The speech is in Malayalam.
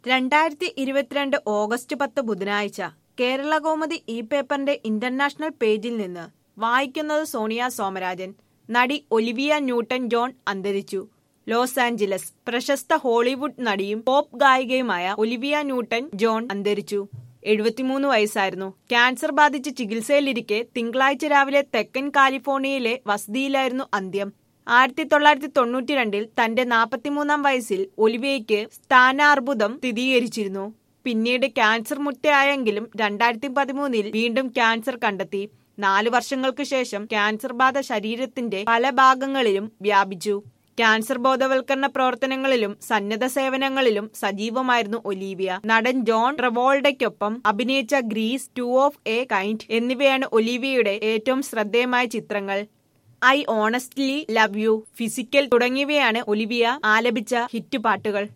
രണ്ടായിരത്തി ഇരുപത്തിരണ്ട് ഓഗസ്റ്റ് പത്ത് ബുധനാഴ്ച കേരള കൗമുദി ഇ പേപ്പറിന്റെ ഇന്റർനാഷണൽ പേജിൽ നിന്ന് വായിക്കുന്നത് സോണിയ സോമരാജൻ നടി ഒലിവിയ ന്യൂട്ടൺ ജോൺ അന്തരിച്ചു ലോസ് ആഞ്ചലസ് പ്രശസ്ത ഹോളിവുഡ് നടിയും പോപ്പ് ഗായികയുമായ ഒലിവിയ ന്യൂട്ടൺ ജോൺ അന്തരിച്ചു എഴുപത്തിമൂന്ന് വയസ്സായിരുന്നു ക്യാൻസർ ബാധിച്ച് ചികിത്സയിലിരിക്കെ തിങ്കളാഴ്ച രാവിലെ തെക്കൻ കാലിഫോർണിയയിലെ വസതിയിലായിരുന്നു അന്ത്യം ആയിരത്തി തൊള്ളായിരത്തി തൊണ്ണൂറ്റി രണ്ടിൽ തന്റെ നാൽപ്പത്തിമൂന്നാം വയസ്സിൽ ഒലിവിയയ്ക്ക് സ്ഥാനാർബുദം സ്ഥിരീകരിച്ചിരുന്നു പിന്നീട് ക്യാൻസർ മുക്തയായെങ്കിലും രണ്ടായിരത്തി പതിമൂന്നിൽ വീണ്ടും ക്യാൻസർ കണ്ടെത്തി നാലു വർഷങ്ങൾക്ക് ശേഷം ക്യാൻസർ ബാധ ശരീരത്തിന്റെ പല ഭാഗങ്ങളിലും വ്യാപിച്ചു ക്യാൻസർ ബോധവൽക്കരണ പ്രവർത്തനങ്ങളിലും സന്നദ്ധ സേവനങ്ങളിലും സജീവമായിരുന്നു ഒലീവിയ നടൻ ജോൺ ട്രവോൾഡയ്ക്കൊപ്പം അഭിനയിച്ച Grease two of a kind എന്നിവയാണ് ഒലീവിയയുടെ ഏറ്റവും ശ്രദ്ധേയമായ ചിത്രങ്ങൾ I honestly love you physical തുടങ്ങിയവയാണ് ഒലിവിയ ആലപിച്ച ഹിറ്റ് പാട്ടുകൾ